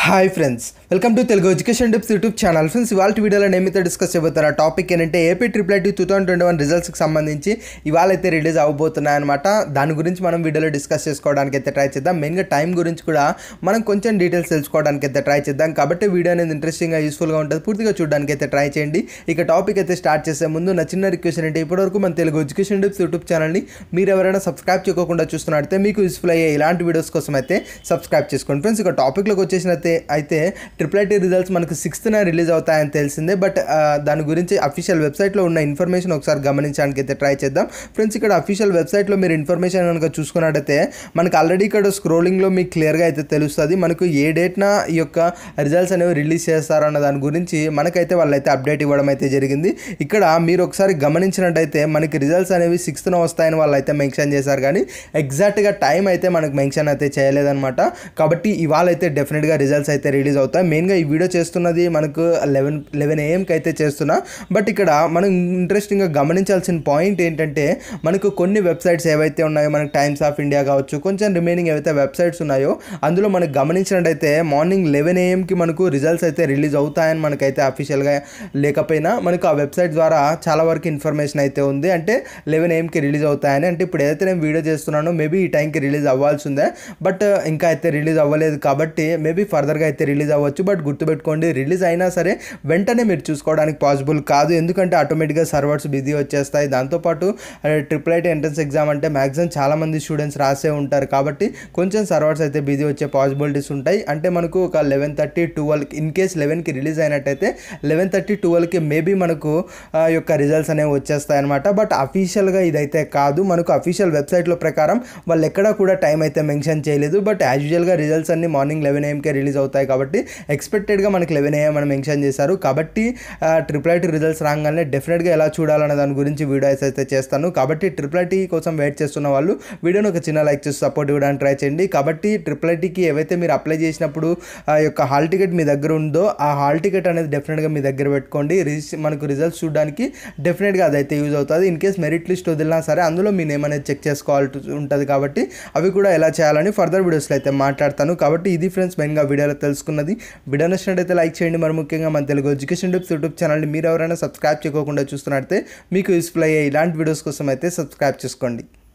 hi friends welcome to Telugu education tips YouTube channel friends ఇవాళ వీడియోలో నేమైతే డిస్కస్ చేయబోతున్న టాపిక్ ఏంటంటే AP triple IT two thousand twenty one రిజల్ట్స్కి సంబంధించి ఇవాళ అయితే రిలీజ్ అవబోతున్నాయి అనమాట దాని గురించి మనం వీడియోలో డిస్కస్ చేసుకోవడానికి అయితే ట్రై చేద్దాం మెయిన్గా టైం గురించి కూడా మనం కొంచెం డీటెయిల్స్ తెలుసుకోవడానికి అయితే ట్రై చేద్దాం కాబట్టి వీడియో అనేది ఇంట్రెస్టింగ్గా యూస్ఫుల్గా ఉంటుంది పూర్తిగా చూడడానికి అయితే ట్రై చేయండి ఇక టాపిక్ అయితే స్టార్ట్ చేసే ముందు నా చిన్న రిక్వెస్ట్ ఏంటంటే ఇప్పటివరకు మన తెలుగు ఎడ్యుకేషన్ టిప్స్ యూట్యూబ్ ఛానల్ని మీరు ఎవరైనా సబ్స్క్రైబ్ చేయకుండా చూస్తున్నట్టయితే మీకు యూస్ఫుల్ అయ్యే ఇలాంటి వీడియోస్ కోసం అయితే సబ్స్క్రైబ్ చేసుకోండి ఫ్రెండ్స్ ఇక టాపిక్లోకి వచ్చేసినైతే అయితే ట్రిపుల్ ఐటీ రిజల్ట్స్ మనకు సిక్స్త్న రిలీజ్ అవుతాయని తెలిసిందే బట్ ఆ, దాని గురించి అఫీషియల్ వెబ్సైట్లో ఉన్న ఇన్ఫర్మేషన్ ఒకసారి గమనించడానికి అయితే ట్రై చేద్దాం ఫ్రెండ్స్ ఇక్కడ అఫీషియల్ వెబ్సైట్లో మీరు ఇన్ఫర్మేషన్ కనుక చూసుకున్నట్టయితే మనకు ఆల్రెడీ ఇక్కడ స్క్రోలింగ్లో మీకు క్లియర్గా అయితే తెలుస్తుంది మనకు ఏ డేట్న ఈ యొక్క రిజల్ట్స్ అనేవి రిలీజ్ చేస్తారన్న దాని గురించి మనకైతే వాళ్ళైతే అప్డేట్ ఇవ్వడం అయితే జరిగింది ఇక్కడ మీరు ఒకసారి గమనించినట్టయితే మనకి రిజల్ట్స్ అనేవి సిక్స్త్న వస్తాయని వాళ్ళు అయితే మెన్షన్ చేశారు కానీ ఎగ్జాక్ట్గా టైం అయితే మనకు మెన్షన్ అయితే చేయలేదన్నమాట కాబట్టి ఇవాళ అయితే డెఫినెట్గా రిజల్ట్స్ అయితే రిలీజ్ అవుతాయి మెయిన్గా ఈ వీడియో చేస్తున్నది మనకు లెవెన్ లెవెన్ ఏఎంకి అయితే చేస్తున్నా బట్ ఇక్కడ మనం ఇంట్రెస్టింగ్గా గమనించాల్సిన పాయింట్ ఏంటంటే మనకు కొన్ని వెబ్సైట్స్ ఏవైతే ఉన్నాయో మనకు టైమ్స్ ఆఫ్ ఇండియా కావచ్చు కొంచెం రిమైనింగ్ ఏవైతే వెబ్సైట్స్ ఉన్నాయో అందులో మనకు గమనించినట్టయితే మార్నింగ్ లెవెన్ ఏఎంకి మనకు రిజల్ట్స్ అయితే రిలీజ్ అవుతాయని మనకైతే అఫీషియల్గా లేకపోయినా మనకు ఆ వెబ్సైట్ ద్వారా చాలా వరకు ఇన్ఫర్మేషన్ అయితే ఉంది అంటే లెవెన్ ఏఎంకి రిలీజ్ అవుతాయని అంటే ఇప్పుడు ఏదైతే నేను వీడియో చేస్తున్నానో మేబీ ఈ టైంకి రిలీజ్ అవ్వాల్సి ఉందే బట్ ఇంకా అయితే రిలీజ్ అవ్వలేదు కాబట్టి మేబీ ఫర్దర్గా అయితే రిలీజ్ అవ్వచ్చు బట్ గుర్తుపెట్టుకోండి రిలీజ్ అయినా సరే వెంటనే మీరు చూసుకోవడానికి పాసిబుల్ కాదు ఎందుకంటే ఆటోమేటిక్గా సర్వర్స్ బిజీ వచ్చేస్తాయి దాంతోపాటు ట్రిపుల్ ఐటీ ఎంట్రన్స్ ఎగ్జామ్ అంటే మ్యాక్సిమం చాలామంది స్టూడెంట్స్ రాసే ఉంటారు కాబట్టి కొంచెం సర్వర్స్ అయితే బిజీ వచ్చే పాసిబిలిటీస్ ఉంటాయి అంటే మనకు ఒక లెవెన్ థర్టీ ట్వెల్వ్కి ఇన్ కేస్ లెవెన్కి రిలీజ్ అయినట్టయితే లెవెన్ థర్టీ ట్వెల్వ్కి మేబీ మనకు ఆ యొక్క రిజల్ట్స్ అనేవి వచ్చేస్తాయి అనమాట బట్ అఫీషియల్గా ఇదైతే కాదు మనకు అఫీషియల్ వెబ్సైట్లో ప్రకారం వాళ్ళు ఎక్కడా కూడా టైం అయితే మెన్షన్ చేయలేదు బట్ యాజ్ యూజువల్గా రిజల్ట్స్ అన్ని మార్నింగ్ లెవెన్ ఏఎంకే రిలీజ్ అవుతాయి కాబట్టి ఎక్స్పెక్టెడ్గా మనకి లెవెన్ ఏఎం అని మెన్షన్ చేశారు కాబట్టి ట్రిపుల్ ఐటీ రిజల్ట్స్ రాగానే డెఫినెట్గా ఎలా చూడాలన్న దాని గురించి వీడియోస్ అయితే చేస్తాను కాబట్టి ట్రిపుల్ ఐటీ కోసం వెయిట్ చేస్తున్న వాళ్ళు వీడియోని ఒక చిన్న లైక్ చేసి సపోర్ట్ ఇవ్వడానికి ట్రై చేయండి కాబట్టి ట్రిపుల్ ఐటీకి ఏవైతే మీరు అప్లై చేసినప్పుడు ఆ యొక్క హాల్ టికెట్ మీ దగ్గర ఉందో ఆ హాల్ టికెట్ అనేది డెఫినెట్గా మీ దగ్గర పెట్టుకోండి రిజిస్ మనకు రిజల్ట్స్ చూడడానికి డెఫినెట్గా అదైతే యూజ్ అవుతుంది ఇన్ కేస్ మెరిట్ లిస్ట్ వదిలినా సరే అందులో మీ నేమ్ అనేది చెక్ చేసుకోవాల్సి ఉంటుంది కాబట్టి అవి కూడా ఎలా చేయాలని ఫర్దర్ వీడియోస్లో అయితే మాట్లాడతాను కాబట్టి ఇది ఫ్రెండ్స్ మెయిన్గా వీడియోలో తెలుసుకున్నది వీడియో నచ్చినట్టయితే లైక్ చేయండి మరి ముఖ్యంగా మన తెలుగు ఎడ్యుకేషన్ టిప్స్ యూట్యూబ్ ఛానల్ని మీరు ఎవరైనా సబ్స్క్రైబ్ చేయకుండా చూస్తున్నట్టయితే మీకు యూస్ఫుల్ అయ్యే ఇలాంటి వీడియోస్ కోసం అయితే సబ్స్క్రైబ్ చేసుకోండి